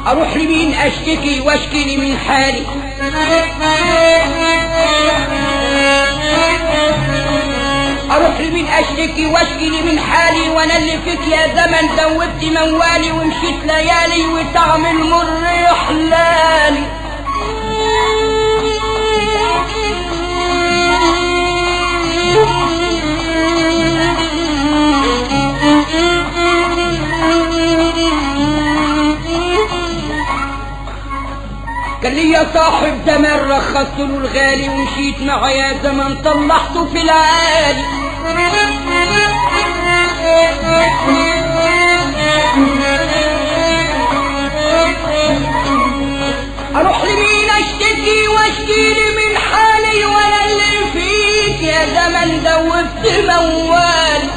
اروح لمين اشتكي واشكي من حالي اروح لمين اشتكي واشكي من حالي وانا اللي فيك يا زمن دوبت موالي ومشيت ليالي وطعم المر يحلالي كان ليا صاحب زمان رخصت له الغالي ومشيت معاه يا زمان طلعته في العالي اروح لمين اشتكي واشكي لي من حالي وانا اللي فيك يا زمن دوبت موال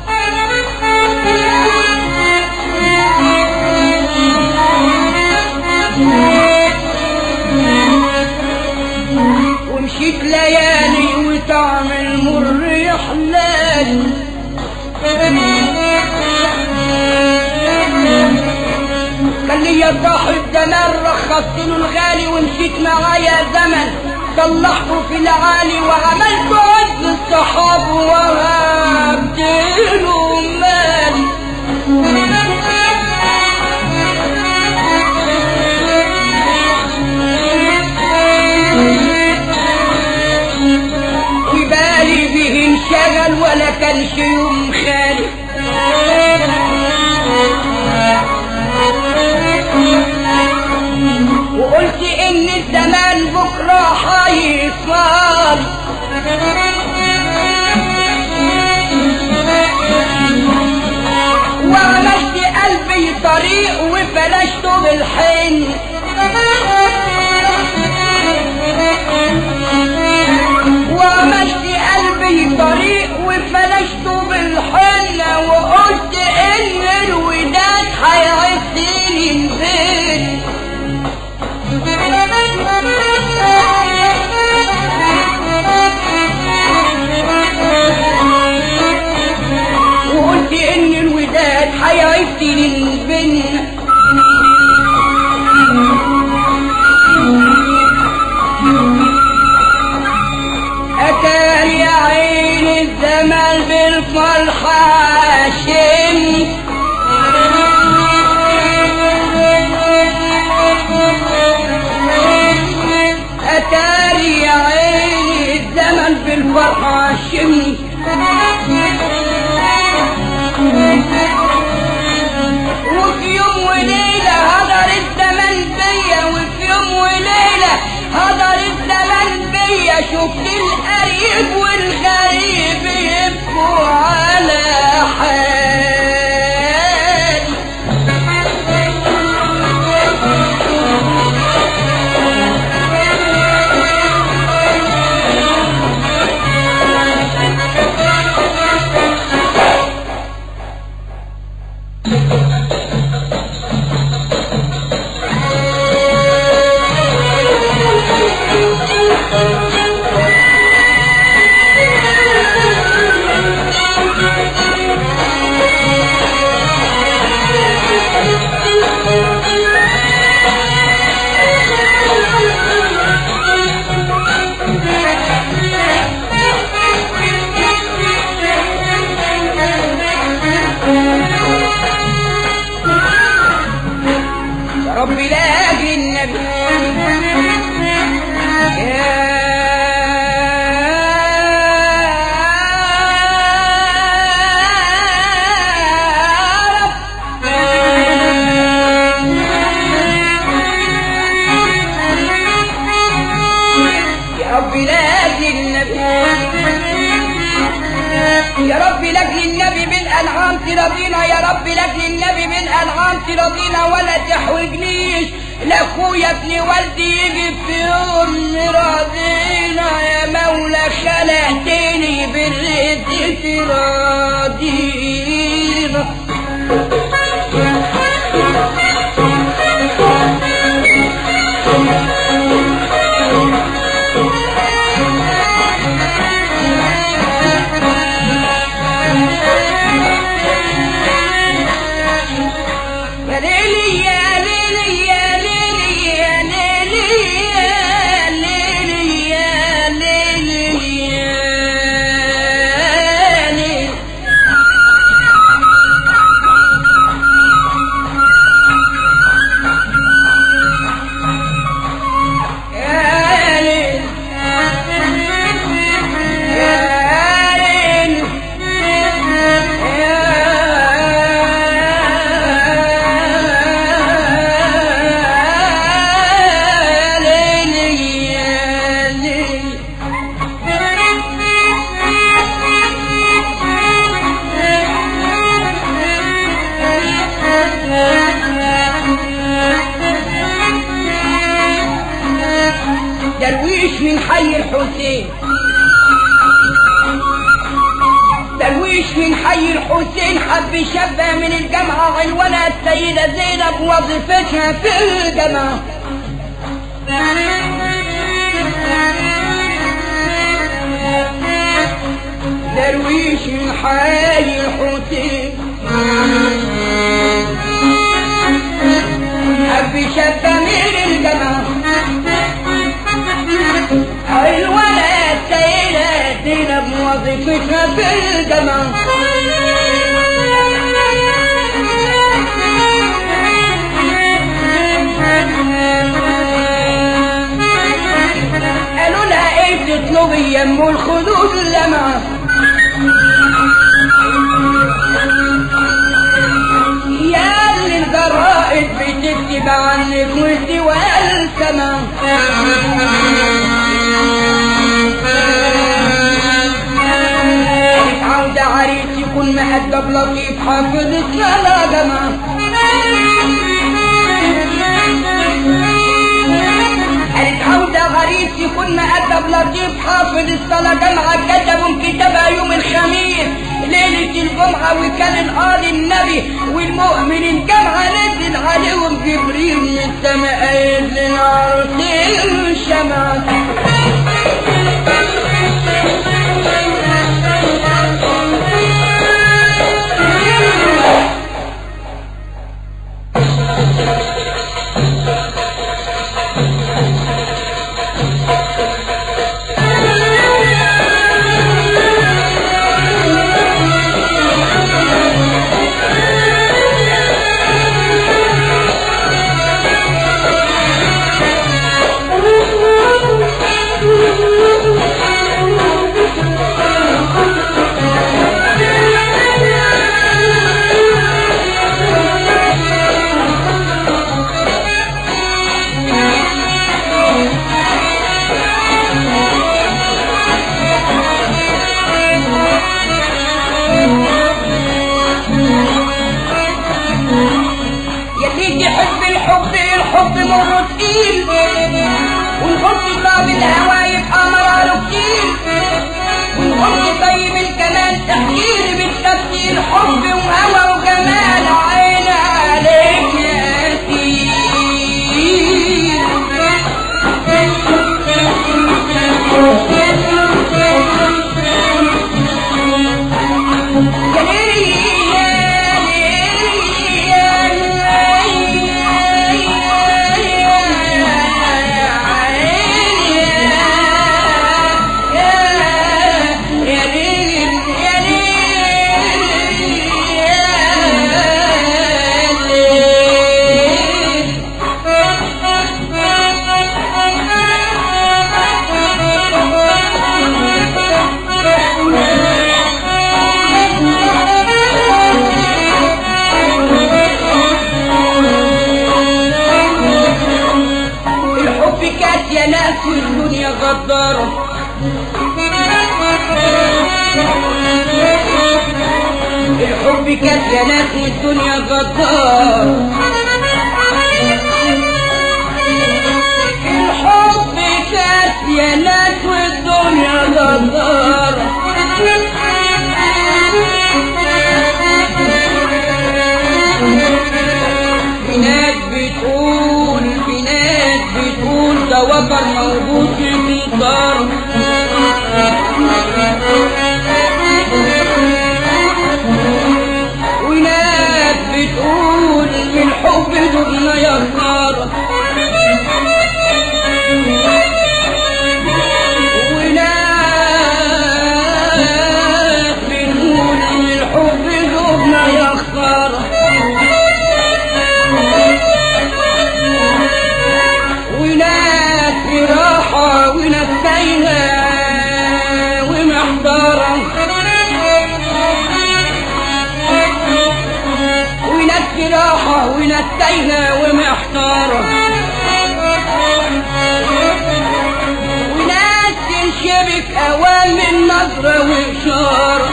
ومشيت ليالي وطعم المر يحلالي كان ليا صاحب زمان رخصت له الغالي ومشيت معاه يا زمن طلعته في العالي وعملت عز الصحاب وهبت له مالي وبالي به انشغل ولا كانش يوم خالي وقلت ان الزمان بكره هيصال وعملت قلبي طريق وفلشته بالحن وعملت قلبي طريق وفلشته بالحنة وقلت ان الوداد هيعدي البيت وقلت ان الوداد هيعدي للبن أتاري عين الزمن بالفرحة عاشمت أتاري عين الزمن بالفرحة عاشمت وفي يوم وليلة هدر الزمن بيا وفي يوم وليلة هدر الزمن بيا شفت القريب والغريب يبكوا على حال يا رب لاجل النبي يا رب يا رب لاجل النبي يا رب لاجل النبي بالانعام ترضينا يا رب لاجل النبي بالانعام ترضينا ولا تحوجنيش لاخويا ابن والدي يجي في يوم راضينا يا مولا خلقتني بالرزق تراضينا يا ليلي يا ليلي يا درويش من حي الحسين درويش من حي الحسين حب شابة من الجامعة عنوانها السيدة زينب وظيفتها في الجامعة درويش من حي الحسين حب شابة من الجامعة عنوانها السيدة زينب وظيفتها في الجامعة قالوا لها ايه تطلبي يم الخدود لمعة يا اللي الجرائد بتكتب عنك والدول سما قالت عودة عريس يكون مهدب لطيف حافظ الصلاة جماعة قالت عودة غريب يكون مؤدب لطيف حافظ الصلاة جمعة كتبوا كتابها يوم الخميس ليلة الجمعة وكان القاضي النبي والمؤمن الجمعة نزل عليهم جبريل من السماء قايل للعرسين شمعة يلي يحب الحب الحب مر تقيل ونحط باب الهوى يبقى مراره كتير ونحط طيب الكمال تحكير بالتفكير حب وهوى وجمال عين عليك يا الحب كانت يا ناس والدنيا غدارة الحب كانت يا ناس والدنيا غدارة الحب كانت يا ناس والدنيا غدارة في ناس بتقول في ناس بتقول ده وتر موجود في المطار وناس بتقول الحب دبنا يا خسارة وناس بتقول الحب دبنا يا خسارة وناس في راحة وناس تايهة ومحتارة وناس في راحة وناس تايهة ومحتارة وناس تنشبك أوامر نظرة وإشارة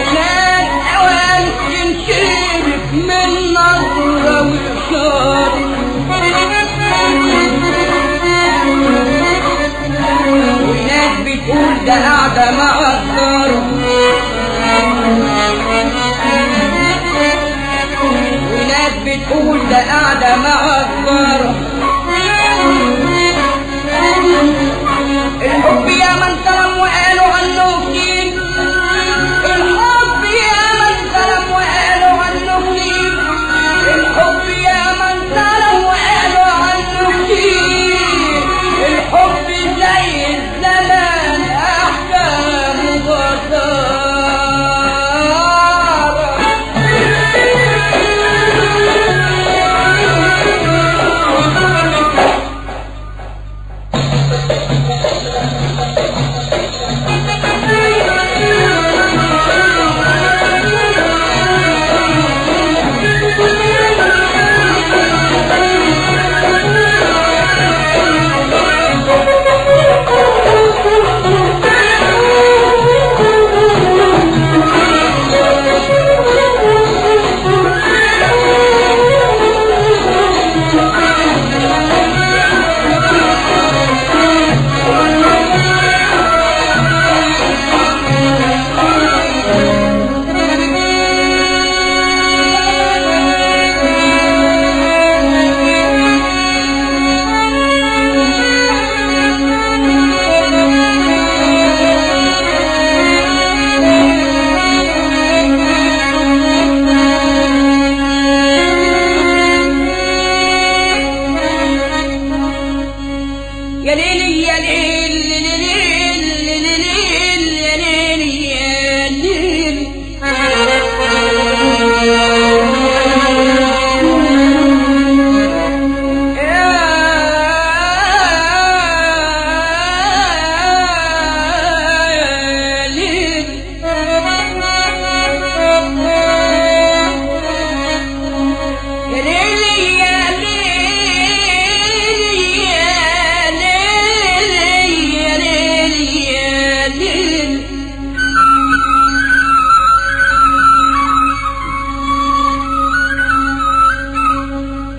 ناس أوام تنشبك من نظرة وإشارة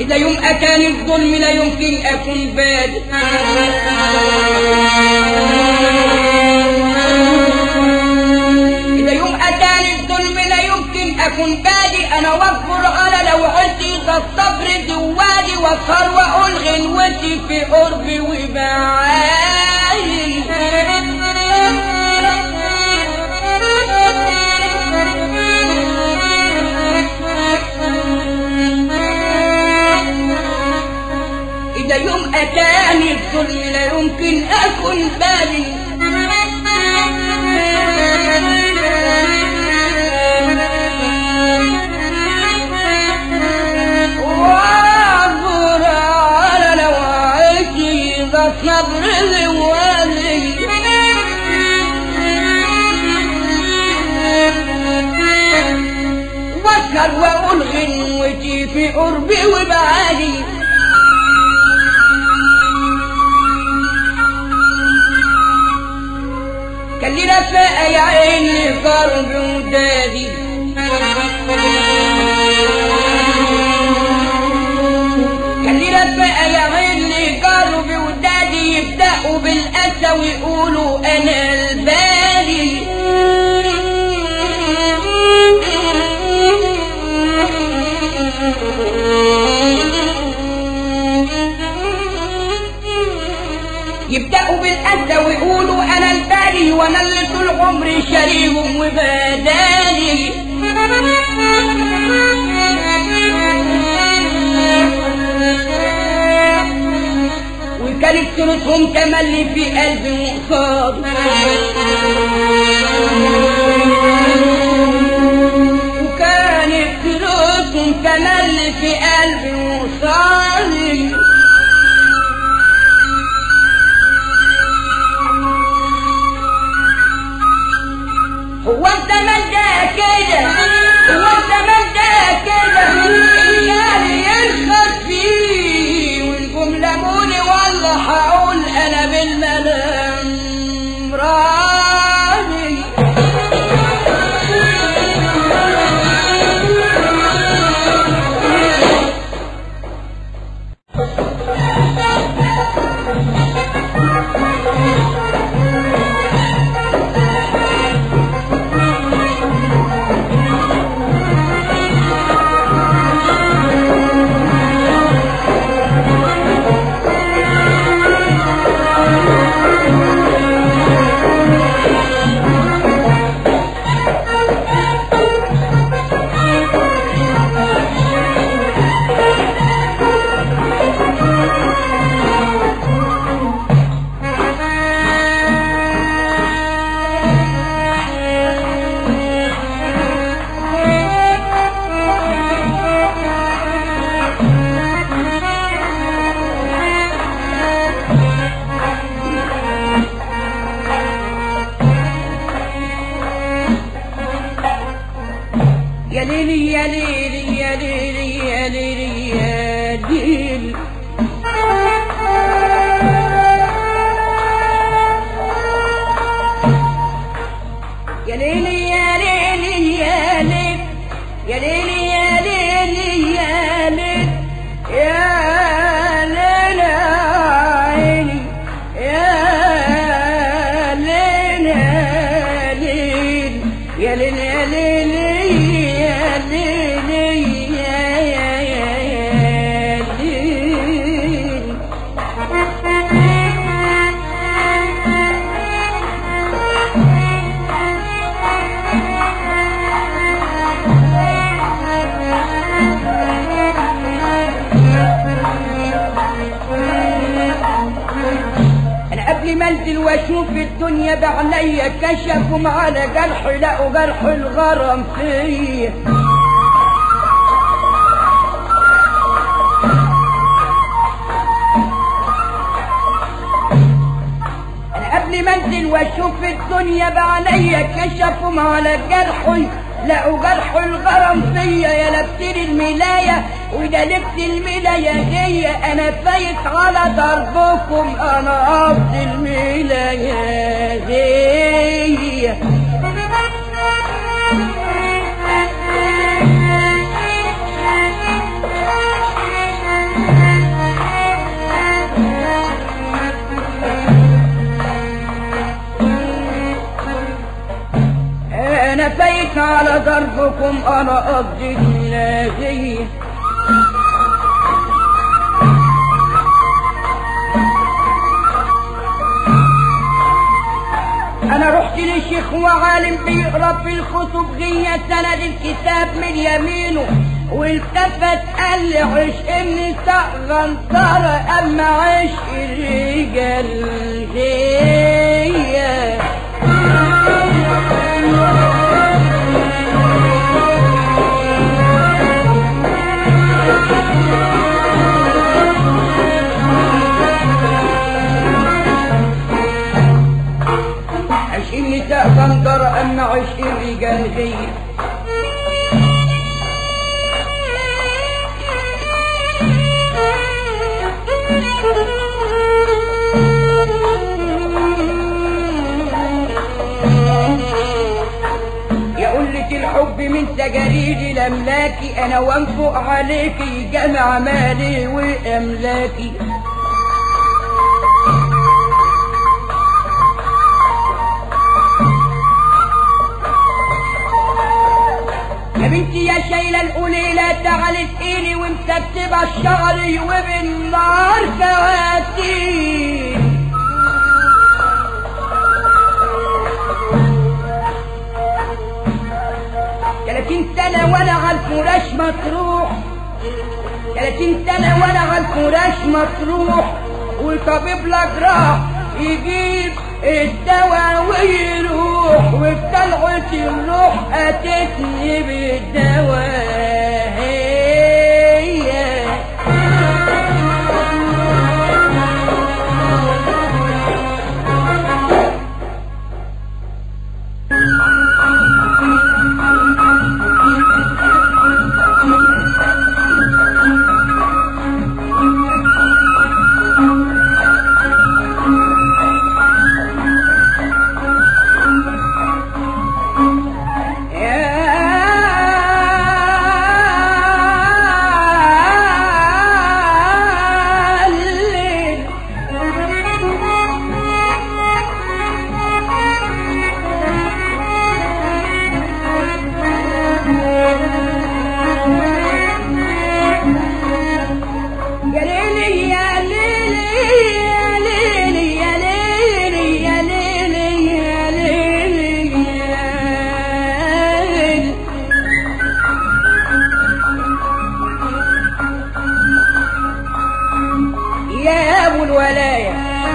إذا يوم أتاني الظلم لا يمكن أكون بادئ إذا يوم أتاني الظلم لا يمكن أكون بادئ أنا واصبر على لو عندي ذا الصبر زوادي واسهر وأقول غنوتي في قربي وبعاين إذا يوم أتاني الظلم لا يمكن أكون بالي واعبر على لوعتي ذا صبر الوالي واسهر واقول غنوتي في قربي وبعالي كان لي رفاقة يا عيني قلبي ودادي كان لي رفاقة يا عيني قلبي ودادي يبدأوا بالأسى ويقولوا أنا البالي يبدأوا بالأسى ويقولوا أنا البالي وأنا اللي طول عمري شاريهم وبدالي وكانت صورتهم تملي في قلبي وقصاد وكانت صورتهم تملي في قلبي وقصادي هو الزمن ده كده هو الزمن ده كده اللي يرخص فيه ونقوم لموني والله هقول انا بالملام راضي يا ليلي يا ليلي يا ليلي يا ليلي يا ليلي يا ليلي يا ليلي يا ليلي يا ليلي يا ليلي يا ليلي يا ليلي عيني يا ليلي يا ليلي يا ليلي يا ليلي يا ليلي يا يا يا يا ليلي انا قبل ما انزل واشوف الدنيا بعينيا كشفوا على جرحي لقوا جرح الغرام فيا انا قبل ما انزل واشوف الدنيا بعينيا كشفوا على جرحي لقوا جرح الغرام فيا يا لبست الملاية وده لبس الملاية هي انا فايت على دربكم انا قصد الملاية هي حكمكم انا قصدي النازيه انا رحت لشيخ وعالم بيقرا في الكتب غية سند الكتاب من يمينه والتفت قال لي عشق النساء غنطرة اما عشق الرجال هي عشق النساء غنطرة اما عشق الرجال هي يا قلة الحب من سجارير الأملاكي أنا وانفق عليكي جمع مالي وأملاكي يا بنتي يا شايلة القليلة تعالي تقيلي ومسبسبة الشعري وبالنار كواتيني تلاتين سنة وانا على الفراش مطروح تلاتين سنة وانا على الفراش مطروح وطبيب الأجراح يجيب الدواء ويروح وفي طلعة الروح أتتني بالدواء هي يا الليل يا ليلي يا ليلي يا ليلي يا ليلي يا ليلي يا ليلي يا ليلي يا ابو الولايه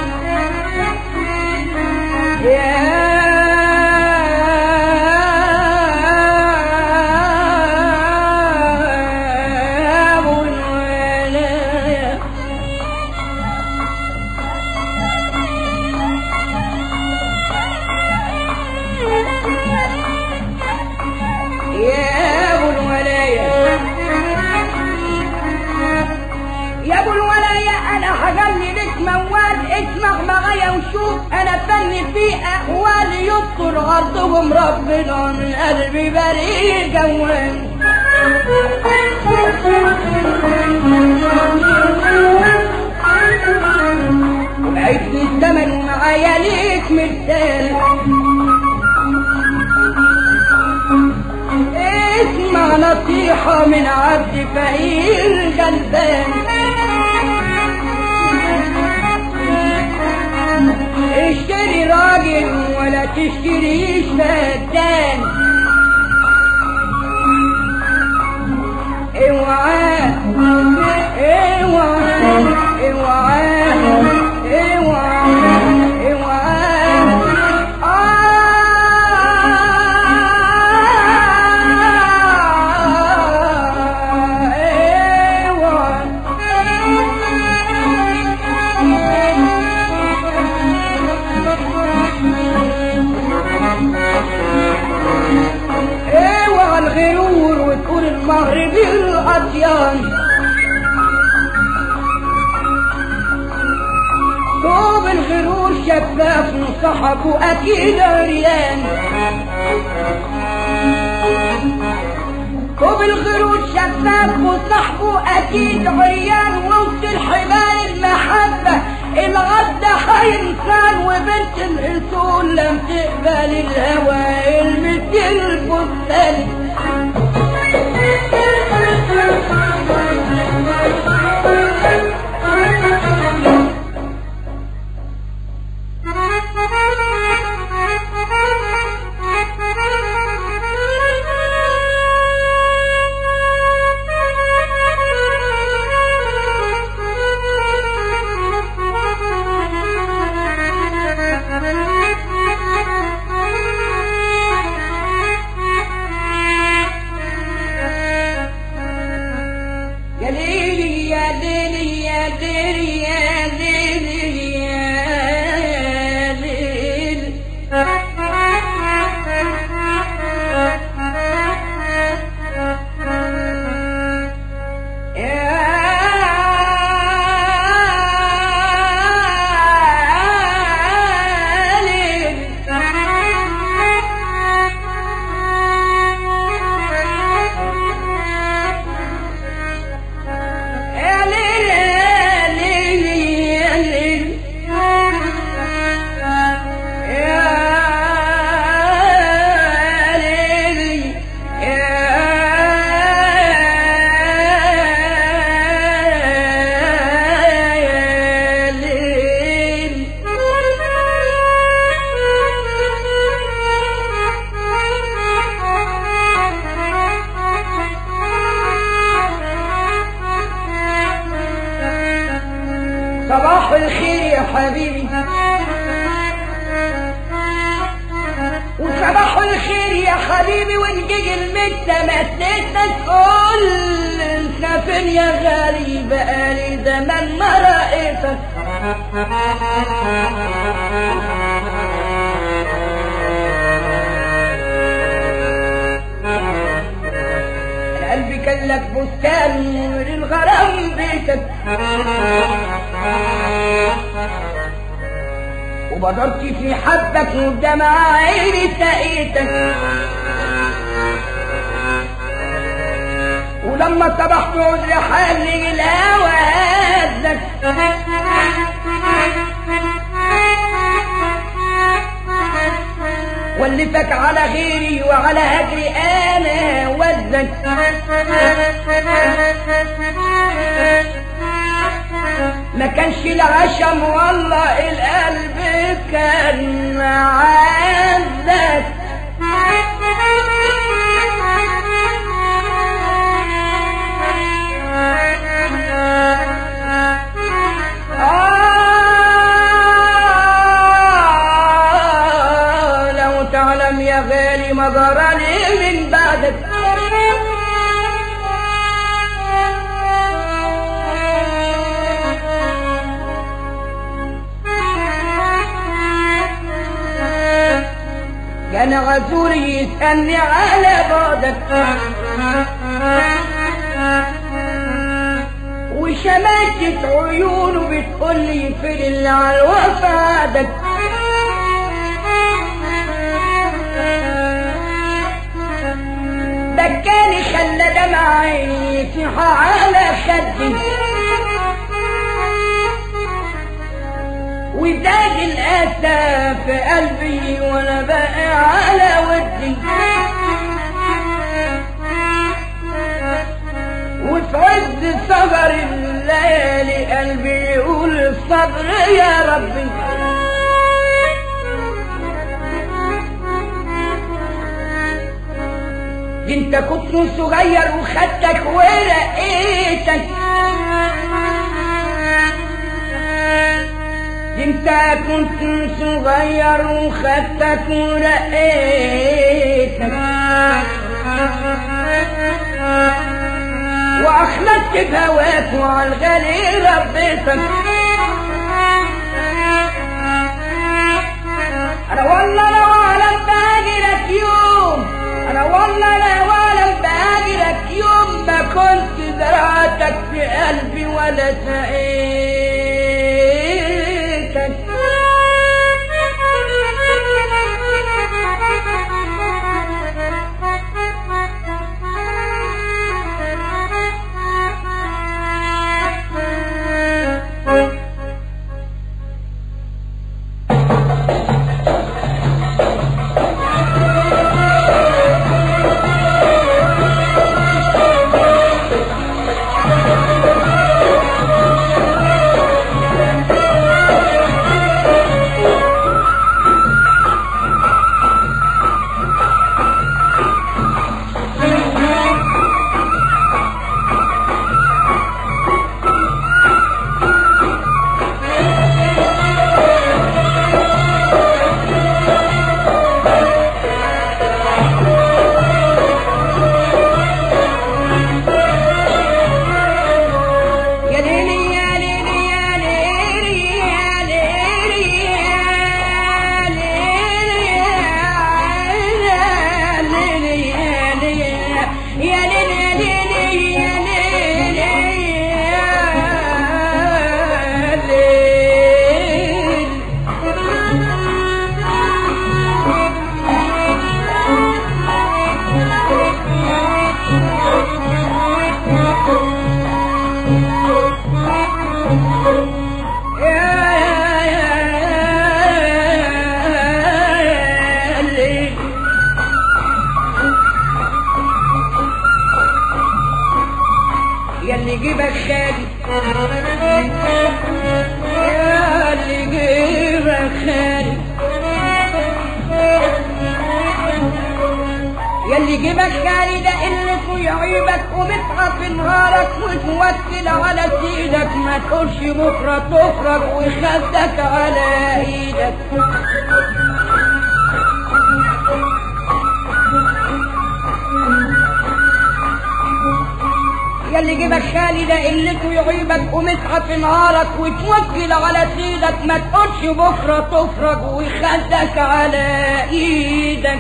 يا ابو الولايه يا ابو الولايه يا ابو الولاية انا هغني لك موال اسمع معايا وشوف انا فني في اقوال يذكر عرضهم ربنا من قلبي بريء جوان وعيشني الزمن ومعايا ليك مثال اسمع نصيحة من عبد فقير غلبان اشتري راجل ولا تشتريش فدان اوعى اوعى اوعى اوعى اوعى اوعى الغرور وتقول المهر بالأطيان ثوب الغرور شفاف وصحبه أكيد عريان ثوب الغرور شفاف وصحبه أكيد عريان وسط الحبال المحبة الغد حينسان وبنت الأصول لم تقبل الهوى المثل البستان حبيبي وصباح الخير يا حبيبي ونجي المتة مسيتنا تقول انت فين يا غالي بقالي زمان ما رأيتك قلبي كان لك بستان للغرام بيتك وبدرت في حبك ودمع عيني سقيتك ولما صبحت عذر حالي الهوى هزك ولفك على غيري وعلى هجري انا وزك ما كانش العشم والله القلب كان معزك آه لو تعلم يا غالي ما جرالي من بعدك كان عزوري يسألني على بعدك وشماتة عيونه بتقول لي فين اللي على وفادك بكاني خلى دمع عيني يسيح على خدي وزاد الأسى في قلبي وانا بقى على ودي وفي عز صبر الليالي قلبي يقول الصبر يا ربي دي انت كنت صغير وخدتك ورقيتك دي انت كنت صغير وخدتك ورقيتك واخلصت بهواك وعلى الغالي ربيتك انا والله لو اعلم باجي لك يوم انا والله لو اعلم باجي لك يوم ما كنت زرعتك في قلبي ولا سقيتك يا ليلي يا ليلي يا ليلي يا ليلي يا ليلي يا ليلي يا ليلي يا ليلي يا ليلي يا ليلي ياللي جيبك خالي ياللي جيبك خالي ياللي جيبك خالي ده اللي اسمه يعيبك ومتعب نهارك وتوكل على سيدك ما تقولش بكرة تفرج وخدك على ايدك يلي جيبك خالي ده قلته يعيبك ومسحة في نهارك وتوكل على سيدك ما تقولش بكرة تفرج ويخدك على ايدك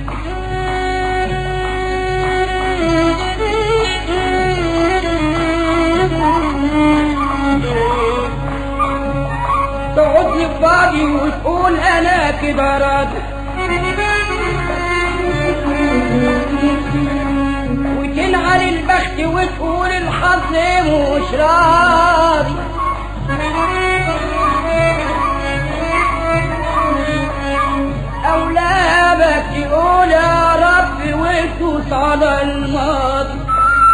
تقعد لي فاضي وتقول انا كده راضي وتنعل البخت وتقول الحظ مش راضي أولادك تقول يا رب وتدوس على الماضي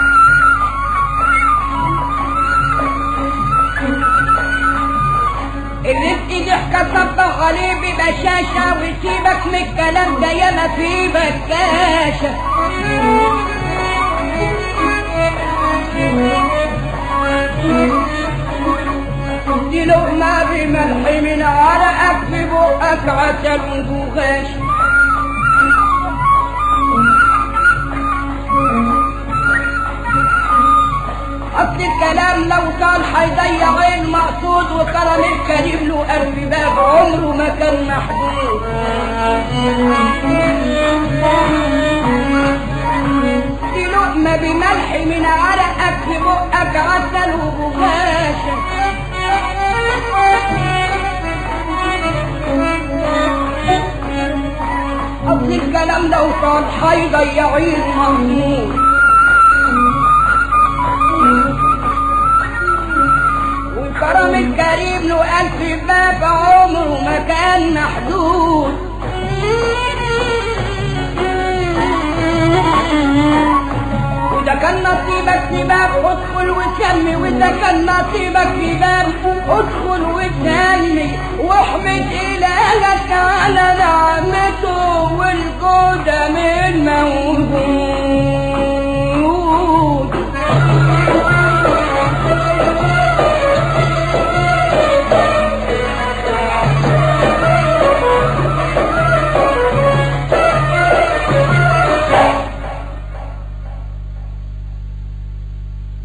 الرزق ضحكة صبح عليه ببشاشة وسيبك من الكلام ده ياما في بكاشة دي لقمة بملح من عرقك في بقك عسل وغاش أصل الكلام لو كان هيضيع المقصود وكرم الكريم له قلب باب عمره ما كان محدود دي لقمة بملح من عرقك في بقك عسل وبغاشة أصل الكلام لو كان هيضيع المقصود والكرم الكريم له ألف باب عمره ما كان محدود وإذا كان نصيبك في باب ادخل وسمي وإذا كان نصيبك في باب ادخل وسمي واحمد إلهك على نعمته والجودة من موجود